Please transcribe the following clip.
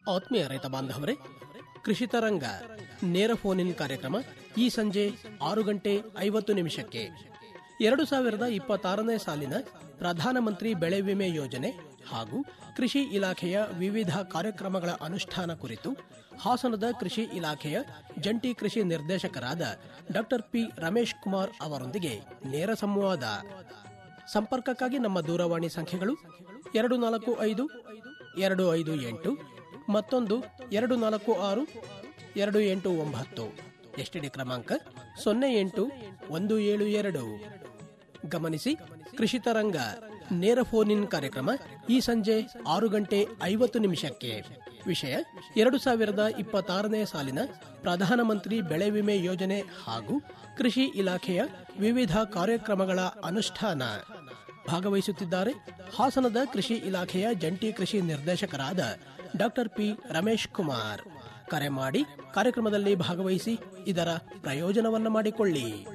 ಆತ್ಮೀಯ ರೈತ ಬಾಂಧವರೇ ಕೃಷಿ ತರಂಗ ನೇರ ಫೋನ್ ಇನ್ ಕಾರ್ಯಕ್ರಮ ಈ ಸಂಜೆ ಆರು ಗಂಟೆ ಐವತ್ತು ನಿಮಿಷಕ್ಕೆ ಎರಡು ಸಾವಿರದ ಇಪ್ಪತ್ತಾರನೇ ಸಾಲಿನ ಪ್ರಧಾನಮಂತ್ರಿ ಬೆಳೆ ವಿಮೆ ಯೋಜನೆ ಹಾಗೂ ಕೃಷಿ ಇಲಾಖೆಯ ವಿವಿಧ ಕಾರ್ಯಕ್ರಮಗಳ ಅನುಷ್ಠಾನ ಕುರಿತು ಹಾಸನದ ಕೃಷಿ ಇಲಾಖೆಯ ಜಂಟಿ ಕೃಷಿ ನಿರ್ದೇಶಕರಾದ ಡಾಕ್ಟರ್ ಪಿ ರಮೇಶ್ ಕುಮಾರ್ ಅವರೊಂದಿಗೆ ನೇರ ಸಂವಾದ ಸಂಪರ್ಕಕ್ಕಾಗಿ ನಮ್ಮ ದೂರವಾಣಿ ಸಂಖ್ಯೆಗಳು ಎರಡು ನಾಲ್ಕು ಐದು ಎರಡು ಐದು ಎಂಟು ಮತ್ತೊಂದು ಎರಡು ನಾಲ್ಕು ಆರು ಎರಡು ಎಂಟು ಒಂಬತ್ತು ಎಸ್ಟಿಡಿ ಕ್ರಮಾಂಕ ಸೊನ್ನೆ ಎಂಟು ಒಂದು ಏಳು ಎರಡು ಗಮನಿಸಿ ಕೃಷಿ ತರಂಗ ನೇರ ಫೋನ್ ಇನ್ ಕಾರ್ಯಕ್ರಮ ಈ ಸಂಜೆ ಆರು ಗಂಟೆ ಐವತ್ತು ನಿಮಿಷಕ್ಕೆ ವಿಷಯ ಎರಡು ಸಾವಿರದ ಇಪ್ಪತ್ತಾರನೇ ಸಾಲಿನ ಪ್ರಧಾನಮಂತ್ರಿ ಬೆಳೆ ವಿಮೆ ಯೋಜನೆ ಹಾಗೂ ಕೃಷಿ ಇಲಾಖೆಯ ವಿವಿಧ ಕಾರ್ಯಕ್ರಮಗಳ ಅನುಷ್ಠಾನ ಭಾಗವಹಿಸುತ್ತಿದ್ದಾರೆ ಹಾಸನದ ಕೃಷಿ ಇಲಾಖೆಯ ಜಂಟಿ ಕೃಷಿ ನಿರ್ದೇಶಕರಾದ ಡಾಕ್ಟರ್ ಪಿ ರಮೇಶ್ ಕುಮಾರ್ ಕರೆ ಮಾಡಿ ಕಾರ್ಯಕ್ರಮದಲ್ಲಿ ಭಾಗವಹಿಸಿ ಇದರ ಪ್ರಯೋಜನವನ್ನ ಮಾಡಿಕೊಳ್ಳಿ